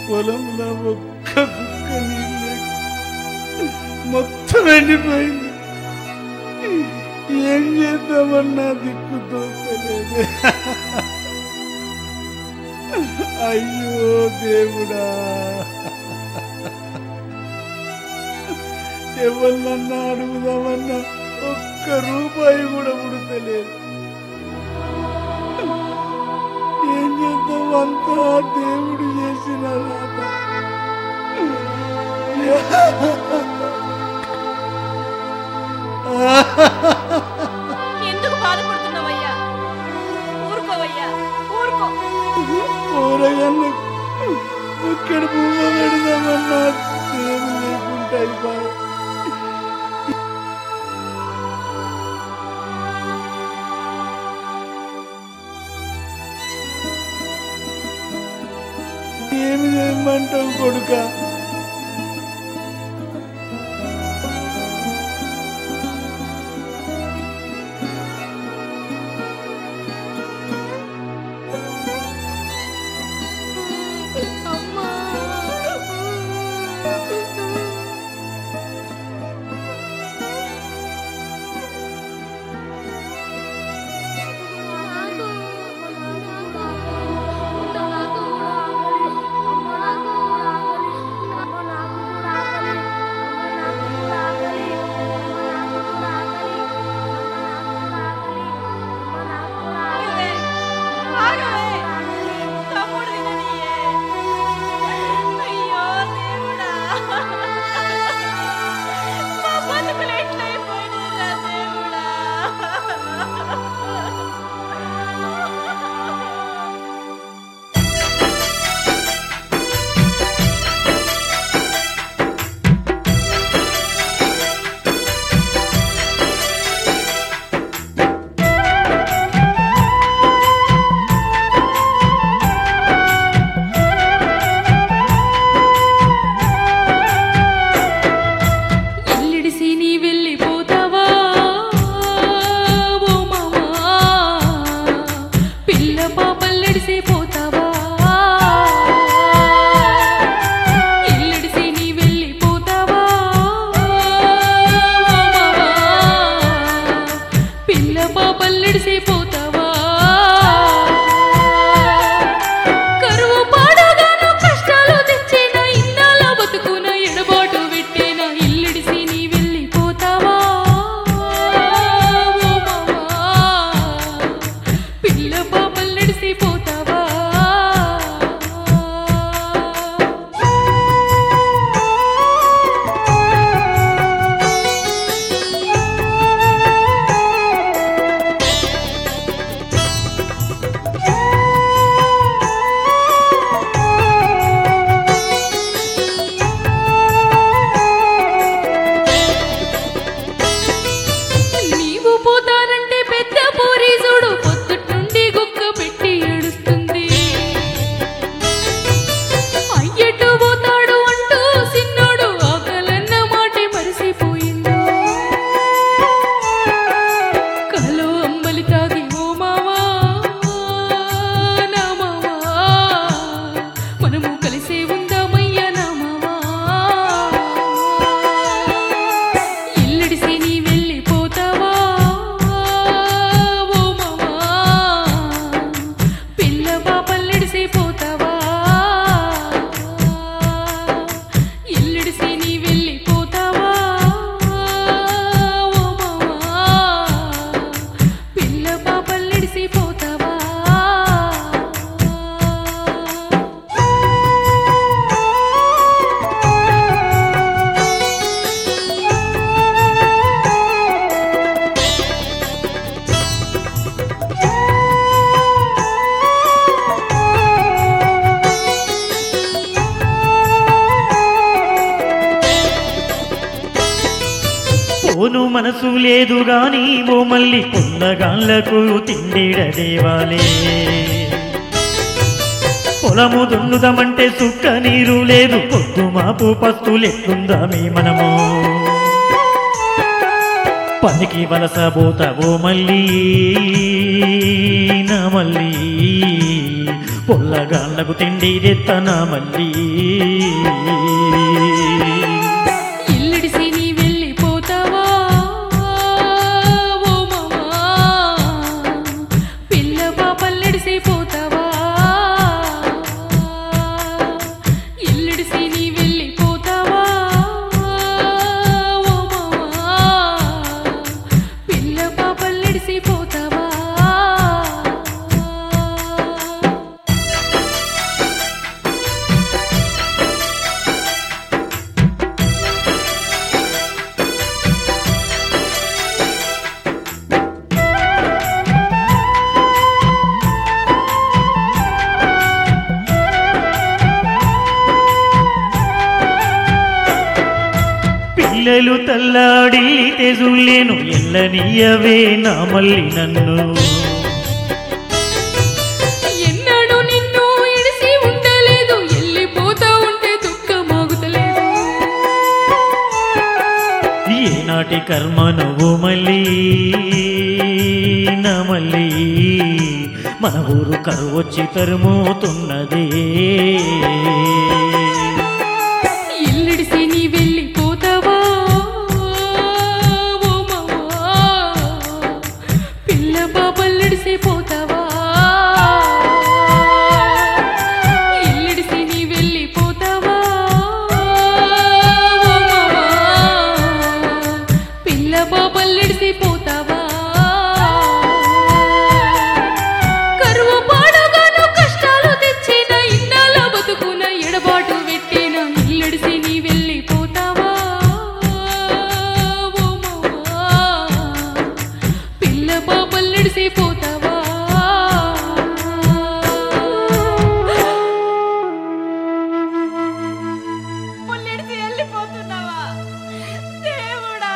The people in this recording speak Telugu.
పొలంలో ఒక్క కుక్క నీళ్ళు మొత్తం ఎండిపోయింది ఏం చేద్దామన్నా దిక్కు తోచలేదు అయ్యో దేవుడా ఎవరినన్నా అడుగుదామన్నా ఒక్క రూపాయి కూడా ఉడతలేదు ఏం చేద్దాం అంతా దేవుడు చేసిన రాత. ఎందుకు బాధపడుతున్నావయ్యా ఊరుకోవయ్యా ఊరుకో కూరగాయలు ఇక్కడ పువ్వు పెడదామన్నా దేవుడు లేకుండా అయిపోయి ఏమి చేయమంటావు కొడుక అమ్మా ఆగవే ఆగవే తమ్ముడు తిననీయే అయ్యో దేవుడా మా బతుకులు ఎట్లయిపోయినాయిరా దేవుడా ఎల్లిడిసి నీ వెళ్ళిపోతావా ఓ మామా పిల్ల పాపల్లడిసి పోతావా ఎల్లిడిసి నీ వెళ్ళిపోతావా ఓ మామా పిల్ల పాపల్లడిసి పోతావా కరువు పాడగాను కష్టాలు తెచ్చిన ఇన్నాళ్ళ బతుకున ఎడబాటు పెట్టిన ఇల్లిడిసి నీ వెళ్ళిపోతావా ఓ మామా పిల్ల పాపల్లడిసి పోతావా నీవు పోతానంటే పెద్ద పోరీసుడు పొద్దుట్నుండి గుక్క పెట్టి ఏడుస్తుంది అయ్యట్టు పోతాడు అంటూ సిన్నోడు ఆకలన్న మాటే మరిసిపోయిండు కలో అంబలి తాగి ఓ మావా నా మావా మనము కలిసే ఉందామయ్యా నా మావా ఇల్లడిసి నీ వెళ్ళిపోతావా ఓ మామా పిల్ల పాపల్లడిసి పోతావా ఇల్లడిసి నీ వెళ్ళిపోతావా ఓ మామా పిల్ల పాపల్లడిసి పోతావా పోను మనసు లేదు గాని ఓ మల్లి పొన్నగాళ్లకు తిండిడ దేవాలే పొలము దున్నుదమంటే సుక్క నీరు లేదు పొద్దు మాపు పస్తులెట్లుందామే మనము పనికి వలస పోతావో మళ్ళీ నా మళ్ళీ పొల్లగాళ్ళకు తిండి తెత్తన మళ్ళీ ఇల్లిడిసి నీ వెళ్ళిపోతావా ఓ మామా పిల్ల పాపల్లిడిసి పోతావా ఇల్లిడిసి నీ వెళ్ళిపోతావా ఓ మామా పిల్ల పాపల్లిడిసి పోతావా పిల్లలు తల్లాడి తెజులేను ఎల్లనీయవే నా మల్లి నన్ను ఎన్నడూ నిన్ను ఇడిసి ఉండలేదు వెళ్ళిపోతా ఉంటే దుఃఖమాగుతలేదు ఏనాటి కర్మ నువ్వు మళ్ళీ నా మళ్ళీ మన ఊరు కరువొచ్చి తరుమోతున్నదే ఇల్లిడిసి నీ వెళ్ళిపోతావా ఓ మావా పిల్ల పాపల్లిడిసి పోతావా ఇల్లిడిసి నీ వెళ్ళిపోతావా ఓ మావా పిల్ల పాపల్లిడిసి పోతావా కరువు పాడగాను కష్టాలు తెచ్చిన ఇన్నాళ్ళ బతుకున ఎడబాటు పెట్టిన ఇల్లడిసి నీ వెళ్ళిపోతావా ఓ మవ్వా పిల్ల పాపల్లిడిసి పోతావా పుల్లిడిచి వెళ్ళిపోతున్నావా దేవుడా